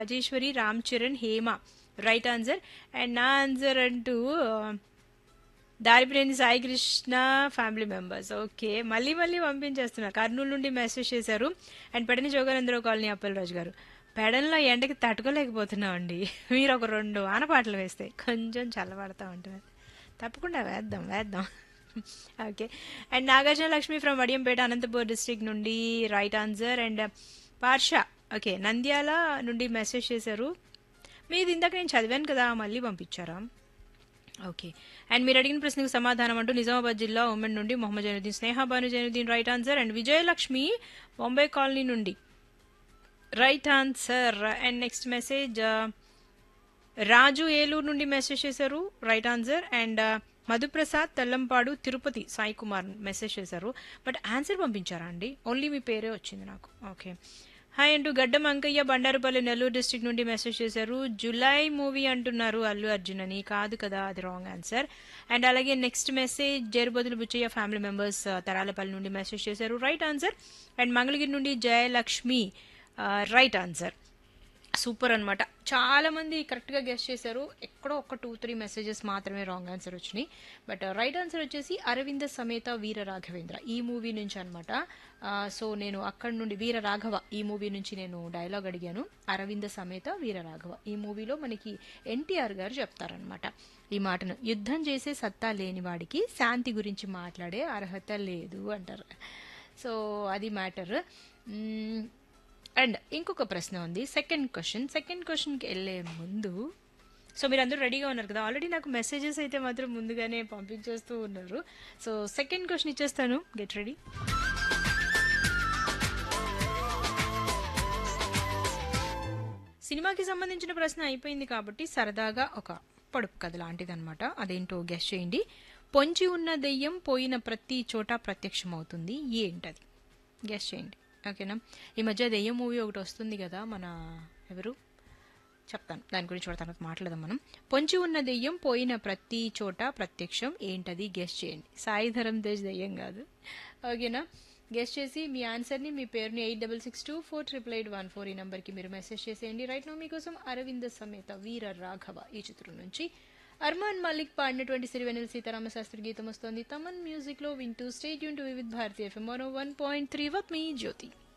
Rajeshwari Ram Charan Hema right answer and నా answer అంటూ Daripineni Sai Krishna family members okay మళ్ళీ మళ్ళీ పంపించేస్తున్నారు కర్నూలు నుండి మెసేజ్ చేశారు అండ్ పెడని జోగానందరావు కాలనీ అప్పలరాజు గారు పెడన్లో ఎండకి తట్టుకోలేకపోతున్నామండి మీరు ఒక రెండు ఆనపాటలు వేస్తే కొంచెం చల్లబడతా ఉంటుంది తప్పకుండా వేద్దాం వేద్దాం okay and Nagarjuna Lakshmi from Vadiyampeta Anantapur district నుండి right answer and Parsha okay Nandyal నుండి మెసేజ్ చేశారు మీది ఇందాక నేను చదివాను కదా మళ్ళీ పంపించారా ఓకే అండ్ మీరు అడిగిన ప్రశ్నకు సమాధానం అంటూ నిజామాబాద్ జిల్లా ఉమెన్ నుండి Mohammed Zainuddin Sneha Bhanu Zainuddin right answer and Vijayalakshmi Bombay colony నుండి right answer and next message Raju Eluru నుండి మెసేజ్ చేశారు right answer and Madhuprasad Tellampadu Tirupati Sai Kumar message చేశారు బట్ ఆన్సర్ పంపించారా అండి ఓన్లీ మీ పేరే వచ్చింది నాకు ఓకే హాయ్ అంటూ గడ్డం అంకయ్య బండారుపల్లి నెల్లూరు డిస్ట్రిక్ట్ నుండి మెసేజ్ చేశారు జులై మూవీ అంటున్నారు అల్లు అర్జున్ అని కాదు కదా అది రాంగ్ ఆన్సర్ అండ్ అలాగే next message Jarubadulu Buchaiah family members Tarapalli నుండి మెసేజ్ చేశారు రైట్ ఆన్సర్ అండ్ మంగళగిరి నుండి జయలక్ష్మి రైట్ ఆన్సర్ సూపర్ అనమాట చాలా మంది కరెక్ట్గా గెస్ట్ చేశారు ఎక్కడో ఒక టూ త్రీ మెసేజెస్ మాత్రమే రాంగ్ ఆన్సర్ వచ్చినాయి బట్ రైట్ ఆన్సర్ వచ్చేసి అరవింద సమేత వీర రాఘవేంద్ర ఈ మూవీ నుంచి అనమాట సో నేను అక్కడ నుండి వీర రాఘవ ఈ మూవీ నుంచి నేను డైలాగ్ అడిగాను అరవింద సమేత వీర రాఘవ ఈ మూవీలో మనకి ఎన్టీఆర్ గారు చెప్తారనమాట ఈ మాటను యుద్ధం చేసే సత్తా లేని వాడికి శాంతి గురించి మాట్లాడే అర్హత లేదు అంటారు సో అది మ్యాటర్ అండ్ ఇంకొక ప్రశ్న ఉంది సెకండ్ క్వశ్చన్ సెకండ్ క్వశ్చన్కి వెళ్ళే ముందు సో మీరు అందరూ రెడీగా ఉన్నారు కదా ఆల్రెడీ నాకు మెసేజెస్ అయితే మాత్రం ముందుగానే పంపించేస్తూ ఉన్నారు సో సెకండ్ క్వశ్చన్ ఇచ్చేస్తాను గెట్ రెడీ సినిమాకి సంబంధించిన ప్రశ్న అయిపోయింది కాబట్టి సరదాగా ఒక పొడుపు కథ లాంటిది అనమాట అదేంటో గెస్ట్ చేయండి పొంచి ఉన్న దెయ్యం పోయిన ప్రతి చోట ప్రత్యక్షమవుతుంది ఏంటది గెస్ట్ చేయండి ఓకేనా ఈ మధ్య దెయ్యం మూవీ ఒకటి వస్తుంది కదా మన ఎవరు చెప్తాను దాని గురించి కూడా తర్వాత మాట్లాడదాం మనం పొంచి ఉన్న దెయ్యం పోయిన ప్రతి చోట ప్రత్యక్షం ఏంటది గెస్ట్ చేయండి సాయిధరం తేజ్ దెయ్యం కాదు ఓకేనా గెస్ట్ చేసి మీ ఆన్సర్ని మీ పేరుని eight double six two four triple eight one four ఈ నెంబర్కి మీరు మెసేజ్ చేసేయండి రైట్ నో మీకోసం అరవింద సమేత వీర రాఘవ ఈ చిత్రం నుంచి అర్మాన్ మలిక్ పాడినటువంటి సిరివెనెల సీతారామ శాస్త్రి గీతం వస్తోంది తమన్ మ్యూజిక్ లో వింటూ స్టేట్ యూన్ to Vividh Bharati FM one point three with me Jyothi